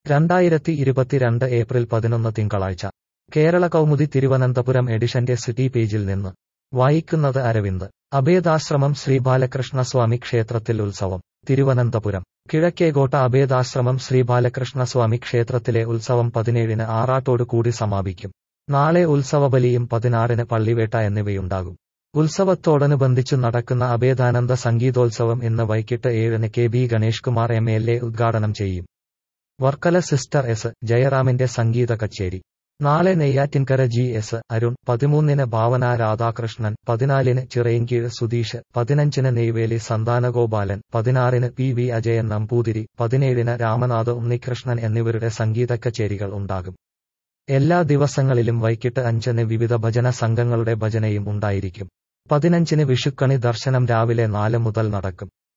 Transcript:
രണ്ടായിരത്തി ഇരുപത്തിരണ്ട് ഏപ്രിൽ പതിനൊന്ന് തിങ്കളാഴ്ച കേരള കൗമുദി തിരുവനന്തപുരം എഡിഷന്റെ സിറ്റി പേജിൽ നിന്ന് വായിക്കുന്നത് അരവിന്ദ് അഭേദാശ്രമം ശ്രീ ബാലകൃഷ്ണസ്വാമി ക്ഷേത്രത്തിൽ ഉത്സവം തിരുവനന്തപുരം കിഴക്കേകോട്ട അഭേദാശ്രമം ശ്രീ ബാലകൃഷ്ണസ്വാമി ക്ഷേത്രത്തിലെ ഉത്സവം പതിനേഴിന് ആറാട്ടോടു കൂടി സമാപിക്കും നാളെ ഉത്സവബലിയും പതിനാറിന് പള്ളിവേട്ട എന്നിവയുണ്ടാകും ഉത്സവത്തോടനുബന്ധിച്ചു നടക്കുന്ന അഭേദാനന്ദ സംഗീതോത്സവം ഇന്ന് വൈകിട്ട് ഏഴിന് K B Ganesh Kumar M L A ഉദ്ഘാടനം ചെയ്യും വർക്കല സിസ്റ്റർ എസ് ജയറാമിന്റെ സംഗീത കച്ചേരി നാളെ നെയ്യാറ്റിൻകര ജി എസ് അരുൺ പതിമൂന്നിന് ഭാവന രാധാകൃഷ്ണൻ പതിനാലിന് ചിറയൻകീഴ് സുധീഷ് പതിനഞ്ചിന് നെയ്വേലി സന്താനഗോപാലൻ പതിനാറിന് പി വി അജയൻ നമ്പൂതിരി പതിനേഴിന് രാമനാഥ് ഉണ്ണികൃഷ്ണൻ എന്നിവരുടെ സംഗീത കച്ചേരികൾ ഉണ്ടാകും എല്ലാ ദിവസങ്ങളിലും വൈകിട്ട് അഞ്ചിന് വിവിധ ഭജന സംഘങ്ങളുടെ ഭജനയും ഉണ്ടായിരിക്കും പതിനഞ്ചിന് വിഷുക്കണി ദർശനം രാവിലെ നാല് മുതൽ നടക്കും